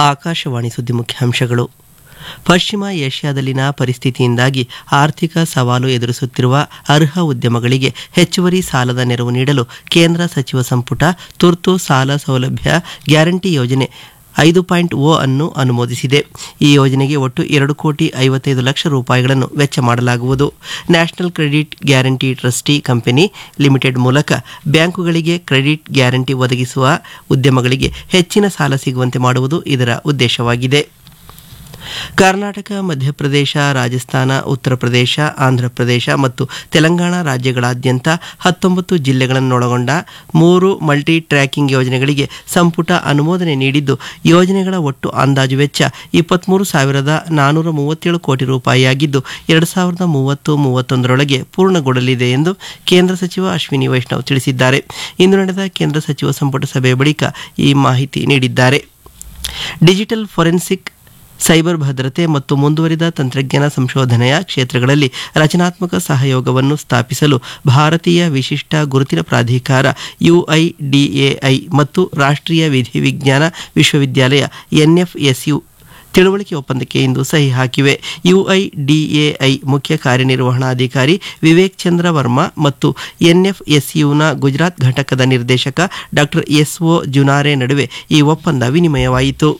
ಆಕಾಶವಾಣಿ ಸುದ್ದಿ ಮುಖ್ಯಾಂಶಗಳು ಪಶ್ಚಿಮ ಏಷ್ಯಾದಲ್ಲಿನ ಪರಿಸ್ಥಿತಿಯಿಂದಾಗಿ ಆರ್ಥಿಕ ಸವಾಲು ಎದುರಿಸುತ್ತಿರುವ ಅರ್ಹ ಉದ್ಯಮಗಳಿಗೆ ಹೆಚ್ಚುವರಿ ಸಾಲದ ನೆರವು ನೀಡಲು ಕೇಂದ್ರ ಸಚಿವ ಸಂಪುಟ ತುರ್ತು ಸಾಲ ಸೌಲಭ್ಯ ಗ್ಯಾರಂಟಿ ಯೋಜನೆ ಐದು ಪಾಯಿಂಟ್ ಓ ಅನ್ನು ಅನುಮೋದಿಸಿದೆ ಈ ಯೋಜನೆಗೆ ಒಟ್ಟು ಎರಡು ಕೋಟಿ ಐವತ್ತೈದು ಲಕ್ಷ ರೂಪಾಯಿಗಳನ್ನು ವೆಚ್ಚ ಮಾಡಲಾಗುವುದು national credit guarantee trustee company limited ಮೂಲಕ ಬ್ಯಾಂಕುಗಳಿಗೆ ಕ್ರೆಡಿಟ್ ಗ್ಯಾರಂಟಿ ಒದಗಿಸುವ ಉದ್ಯಮಗಳಿಗೆ ಹೆಚ್ಚಿನ ಸಾಲ ಸಿಗುವಂತೆ ಮಾಡುವುದು ಇದರ ಉದ್ದೇಶವಾಗಿದೆ ಕರ್ನಾಟಕ ಮಧ್ಯಪ್ರದೇಶ ರಾಜಸ್ಥಾನ ಉತ್ತರ ಪ್ರದೇಶ ಆಂಧ್ರಪ್ರದೇಶ ಮತ್ತು ತೆಲಂಗಾಣ ರಾಜ್ಯಗಳಾದ್ಯಂತ ಹತ್ತೊಂಬತ್ತು ಜಿಲ್ಲೆಗಳನ್ನೊಳಗೊಂಡ ಮೂರು ಮಲ್ಟಿ ಟ್ರ್ಯಾಕಿಂಗ್ ಯೋಜನೆಗಳಿಗೆ ಸಂಪುಟ ಅನುಮೋದನೆ ನೀಡಿದ್ದು ಯೋಜನೆಗಳ ಒಟ್ಟು ಅಂದಾಜು ವೆಚ್ಚ ಇಪ್ಪತ್ತ್ಮೂರು ಸಾವಿರದ ನಾನ್ನೂರ ಮೂವತ್ತೇಳು ಕೋಟಿ ರೂಪಾಯಿಯಾಗಿದ್ದು ಎರಡು ಸಾವಿರದ ಮೂವತ್ತು ಮೂವತ್ತೊಂದರೊಳಗೆ ಪೂರ್ಣಗೊಳ್ಳಲಿದೆ ಎಂದು ಕೇಂದ್ರ ಸಚಿವ ಅಶ್ವಿನಿ ವೈಷ್ಣವ್ ತಿಳಿಸಿದ್ದಾರೆ ಇಂದು ನಡೆದ ಕೇಂದ್ರ ಸಚಿವ ಸಂಪುಟ ಸಭೆಯ ಬಳಿಕ ಈ ಮಾಹಿತಿ ನೀಡಿದ್ದಾರೆ ಡಿಜಿಟಲ್ ಫೊರೆನ್ಸಿಕ್ ಸೈಬರ್ ಭದ್ರತೆ ಮತ್ತು ಮುಂದುವರಿದ ತಂತ್ರಜ್ಞಾನ ಸಂಶೋಧನೆಯ ಕ್ಷೇತ್ರಗಳಲ್ಲಿ ರಚನಾತ್ಮಕ ಸಹಯೋಗವನ್ನು ಸ್ಥಾಪಿಸಲು ಭಾರತೀಯ ವಿಶಿಷ್ಟ ಗುರುತಿನ ಪ್ರಾಧಿಕಾರ ಯುಐಡಿಎಐ ಮತ್ತು ರಾಷ್ಟ್ರೀಯ ವಿಧಿ ವಿಜ್ಞಾನ ವಿಶ್ವವಿದ್ಯಾಲಯ ಎನ್ಎಫ್ಎಸ್ಯು ತಿಳುವಳಿಕೆ ಒಪ್ಪಂದಕ್ಕೆ ಇಂದು ಸಹಿ ಹಾಕಿವೆ ಯುಐಡಿಎಐ ಮುಖ್ಯ ಕಾರ್ಯನಿರ್ವಹಣಾಧಿಕಾರಿ ವಿವೇಕ್ ಚಂದ್ರ ವರ್ಮಾ ಮತ್ತು ಎನ್ಎಫ್ಎಸ್ಯುನ ಗುಜರಾತ್ ಘಟಕದ ನಿರ್ದೇಶಕ ಡಾಕ್ಟರ್ ಎಸ್ಒ ಜುನಾರೆ ನಡುವೆ ಈ ಒಪ್ಪಂದ ವಿನಿಮಯವಾಯಿತು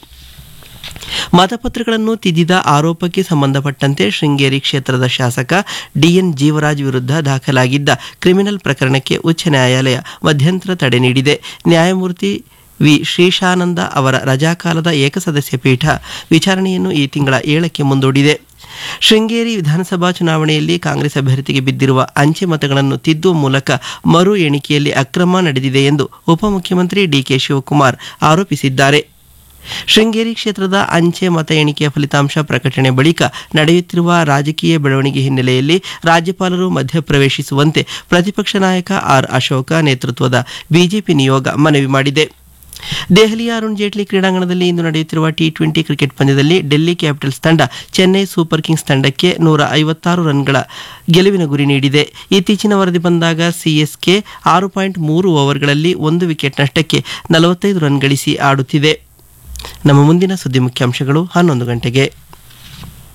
ಮತಪತ್ರಗಳನ್ನು ತಿದ್ದಿದ ಆರೋಪಕ್ಕೆ ಸಂಬಂಧಪಟ್ಟಂತೆ ಶೃಂಗೇರಿ ಕ್ಷೇತ್ರದ ಶಾಸಕ ಡಿಎನ್ ಜೀವರಾಜ್ ವಿರುದ್ಧ ದಾಖಲಾಗಿದ್ದ ಕ್ರಿಮಿನಲ್ ಪ್ರಕರಣಕ್ಕೆ ಉಚ್ಚ ನ್ಯಾಯಾಲಯ ಮಧ್ಯಂತರ ತಡೆ ನೀಡಿದೆ ನ್ಯಾಯಮೂರ್ತಿ ವಿ ಶ್ರೀಶಾನಂದ ಅವರ ರಜಾಕಾಲದ ಏಕಸದಸ್ಯ ಪೀಠ ವಿಚಾರಣೆಯನ್ನು ಈ ತಿಂಗಳ ಏಳಕ್ಕೆ ಮುಂದೂಡಿದೆ ಶೃಂಗೇರಿ ವಿಧಾನಸಭಾ ಚುನಾವಣೆಯಲ್ಲಿ ಕಾಂಗ್ರೆಸ್ ಅಭ್ಯರ್ಥಿಗೆ ಬಿದ್ದಿರುವ ಅಂಚೆ ಮತಗಳನ್ನು ತಿದ್ದುವ ಮೂಲಕ ಮರು ಎಣಿಕೆಯಲ್ಲಿ ಅಕ್ರಮ ನಡೆದಿದೆ ಎಂದು ಉಪಮುಖ್ಯಮಂತ್ರಿ ಡಿಕೆ ಶಿವಕುಮಾರ್ ಆರೋಪಿಸಿದ್ದಾರೆ ಶೃಂಗೇರಿ ಕ್ಷೇತ್ರದ ಅಂಚೆ ಮತ ಎಣಿಕೆಯ ಫಲಿತಾಂಶ ಪ್ರಕಟಣೆ ಬಳಿಕ ನಡೆಯುತ್ತಿರುವ ರಾಜಕೀಯ ಬೆಳವಣಿಗೆ ಹಿನ್ನೆಲೆಯಲ್ಲಿ ರಾಜ್ಯಪಾಲರು ಮಧ್ಯಪ್ರವೇಶಿಸುವಂತೆ ಪ್ರತಿಪಕ್ಷ ನಾಯಕ ಆರ್ ಅಶೋಕ ನೇತೃತ್ವದ ಬಿಜೆಪಿ ನಿಯೋಗ ಮನವಿ ಮಾಡಿದೆ ದೆಹಲಿಯ ಅರುಣ್ ಜೇಟ್ಲಿ ಕ್ರೀಡಾಂಗಣದಲ್ಲಿ ಇಂದು ನಡೆಯುತ್ತಿರುವ ಟಿ ಟ್ವೆಂಟಿ ಕ್ರಿಕೆಟ್ ಪಂದ್ಯದಲ್ಲಿ ಡೆಲ್ಲಿ ಕ್ಯಾಪಿಟಲ್ಸ್ ತಂಡ ಚೆನ್ನೈ ಸೂಪರ್ ಕಿಂಗ್ಸ್ ತಂಡಕ್ಕೆ ನೂರ ಐವತ್ತಾರು ರನ್ಗಳ ಗೆಲುವಿನ ಗುರಿ ನೀಡಿದೆ ಇತ್ತೀಚಿನ ವರದಿ ಬಂದಾಗ ಸಿಎಸ್ಕೆ ಆರು ಪಾಯಿಂಟ್ ಮೂರು ಓವರ್ಗಳಲ್ಲಿ ಒಂದು ವಿಕೆಟ್ ನಷ್ಟಕ್ಕೆ ನಲವತ್ತೈದು ರನ್ ಗಳಿಸಿ ಆಡುತ್ತಿದೆ ನಮ್ಮ ಮುಂದಿನ ಸುದ್ದಿ ಮುಖ್ಯಾಂಶಗಳು ಹನ್ನೊಂದು ಗಂಟೆಗೆ